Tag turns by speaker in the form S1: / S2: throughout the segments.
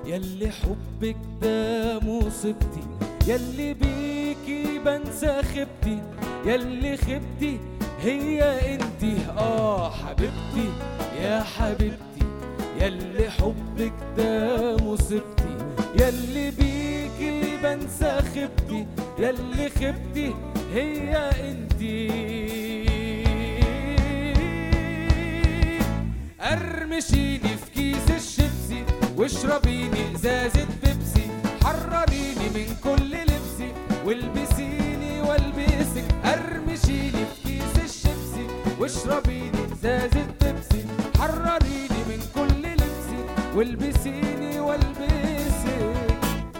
S1: يلي حبك ده مصيبتي يلي بيكي بنسى خيبتي يلي خيبتي هي انتي اه حبيبتي يا حبيبتي يلي حبك ده مصيبتي يلي بيكي بنسى خيبتي يلي خيبتي هي انتي ارمشيني في كيس الشيبسي واشربيني ازازة بيبسي حرريني من كل لبسي والبسيني والبسك ارمشيني في كيس الشيبسي واشربيني ازازة بيبسي حرريني من كل لبسي والبسيني والبسك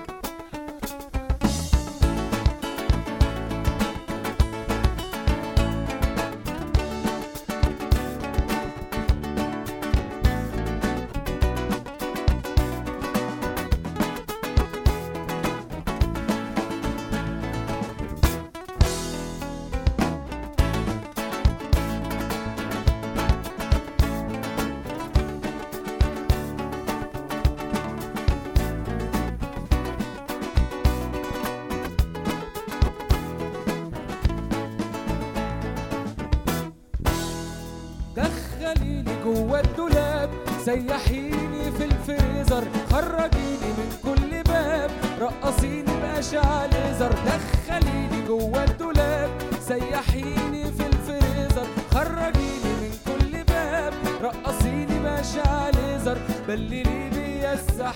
S1: دخليني جوه الدولاب سيحيني في الفريزر خرجيني من كل باب رقصيني بأشعة ليزر دخليني جوه الدولاب سيحيني في الفريزر خرجيني من كل باب رقصيني بأشعة ليزر بللي بيا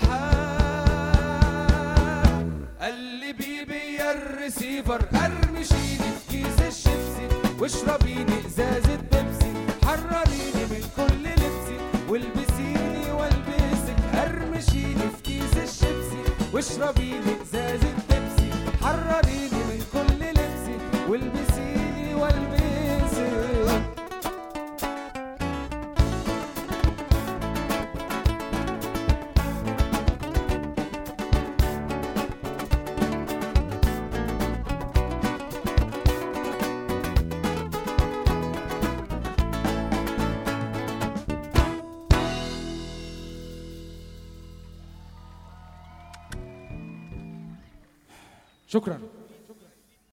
S1: السحاب قلبي بيا الريسيفر ارمشيني في كيس الشيبسي واشربيني ازازة بيبسي حرريني من كل لبسي والبسيني والبسك ارمشيني في كيس الشيبسي واشربيني ازازة بيبسي حرريني من كل لبسي والبسيني والبسك شكرا